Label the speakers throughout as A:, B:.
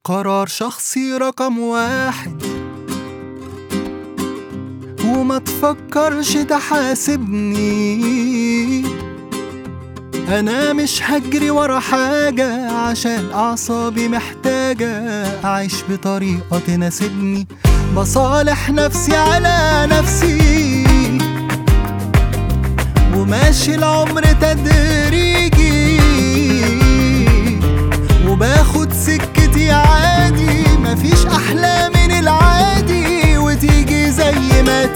A: قرار شخصي رقم واحد وما تفكرش تحاسبني انا مش هجري ورا حاجة عشان اعصابي محتاجة اعيش بطريقة تناسبني بصالح نفسي على نفسي وماشي العمر تدريجي وباخد سكتي عادي مفيش احلى من العادي وتيجي زي ما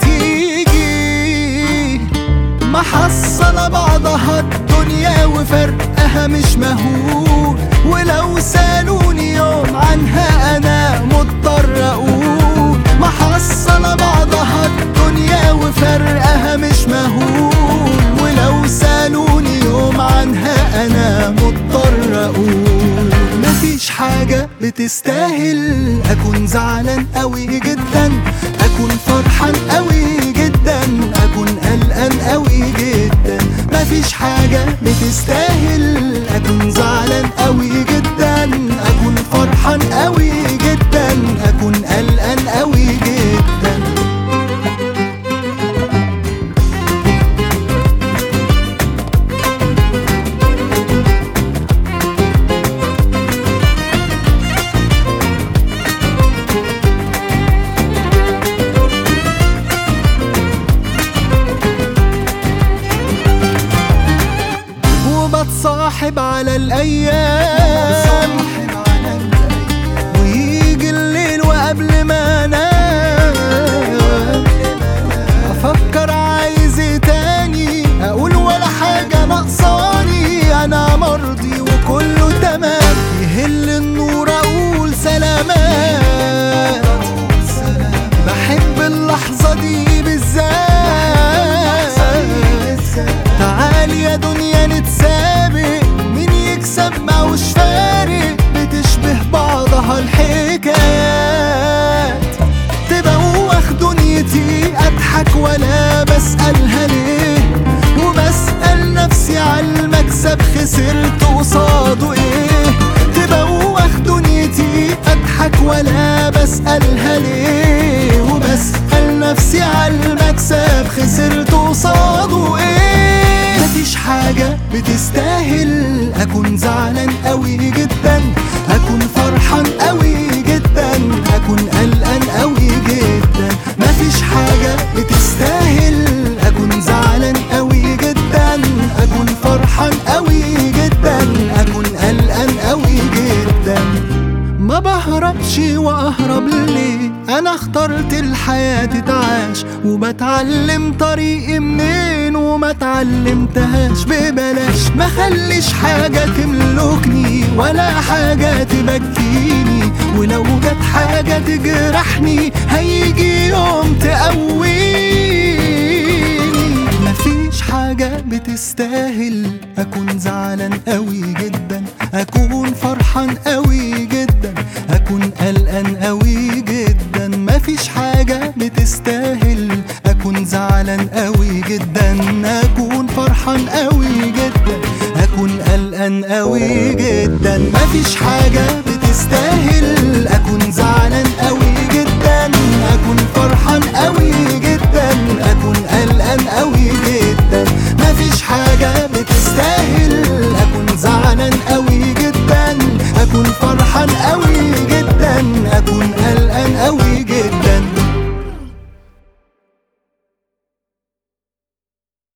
A: تيجي محصلة بعضها الدنيا وفرقها مش مهول ولو سألوني يوم عنها أنا مضطر أقول محصلة بعضها الدنيا وفرقها مش مهول ولو سألوني يوم عنها أنا مضطر أقول مفيش حاجة بتستاهل أكون زعلان أوي جدا أكون فرحان أوي جدا أكون قلقان أوي جدا مفيش حاجة بتستاهل أكون زعلان أوي جدا أكون فرحان أوي جدا أكون قلقان أوي جدا وبتصاحب على الأيام ويجي الليل وقبل ما انام افكر عايز ايه تاني اقول ولا حاجة ناقصاني انا مرضي وكله تمام يهل النور اقول سلامات بحب اللحظة دي بالذات تعالي يا دنيا نتسابق مين يكسب ماهوش فارق بتشبه بعضها الحكايات تبوخ دنيتي اضحك ولا بسألها ليه وبسأل نفسي على المكسب خسرت قصاده ايه تبوخ دنيتي اضحك ولا بسألها ليه وبسأل نفسي على المكسب خسرت قصاده ايه مفيش حاجة بتستاهل اكون زعلان قوي جدا اكون فرحان قوي جدا اكون قلقان قوي جدا مفيش حاجة بتستاهل اكون زعلان قوي جدا اكون فرحان قوي جدا اكون قلقان قوي جدا ما بهربش واهرب ليه انا اخترت الحياة تتعاش وبتعلم طريقي منين وما اتعلمتهاش ببلاش ما خليش حاجة تملكني ولا حاجة تبكيني ولو جت حاجة تجرحني هيجي يوم تقويني مفيش حاجة بتستاهل أكون زعلان قوي جدا أكون فرحان قوي جدا أكون قلقان قوي